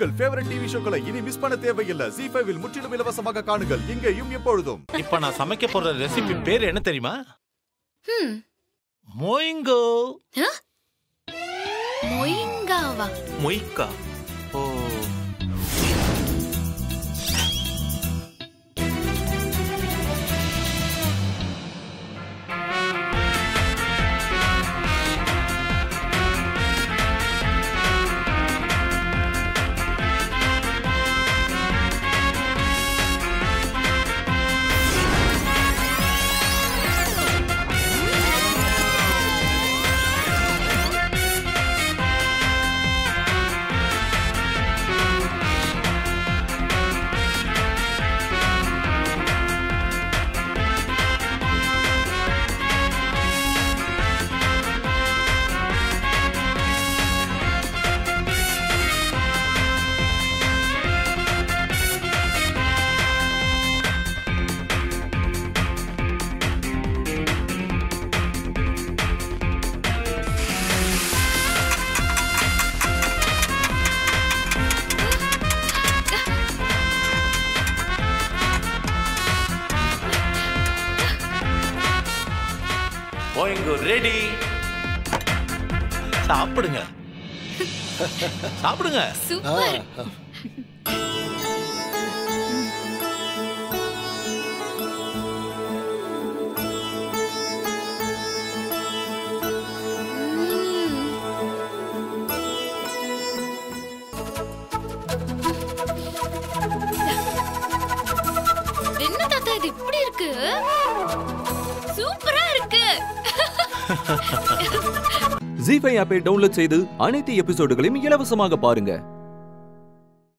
உங்கள் favourite TV ஷோக்களை இனி miss பண்ண தேவையில்லை ஜி ஃபைவில் முற்றிலும் இலவசமாக காணுங்கள் இங்கேயும் எப்பொழுதும் இப்ப நான் சமைக்க போற ரெசிபி பேர் என்ன தெரியுமா ஹம் மொயிங்கோ மொயிங்காவா மொய்க்கா ஓ மொயிங்கோ ரெடி சாப்பிடுங்க சாப்பிடுங்க சூப்பர் என்ன தாத்தா இது இப்படி இருக்கு சூப்பரா இருக்கு ஜி ஃபைவ் ஆப்பை டவுன்லோட் செய்து அனைத்து எபிசோடுகளையும் இலவசமாக பாருங்க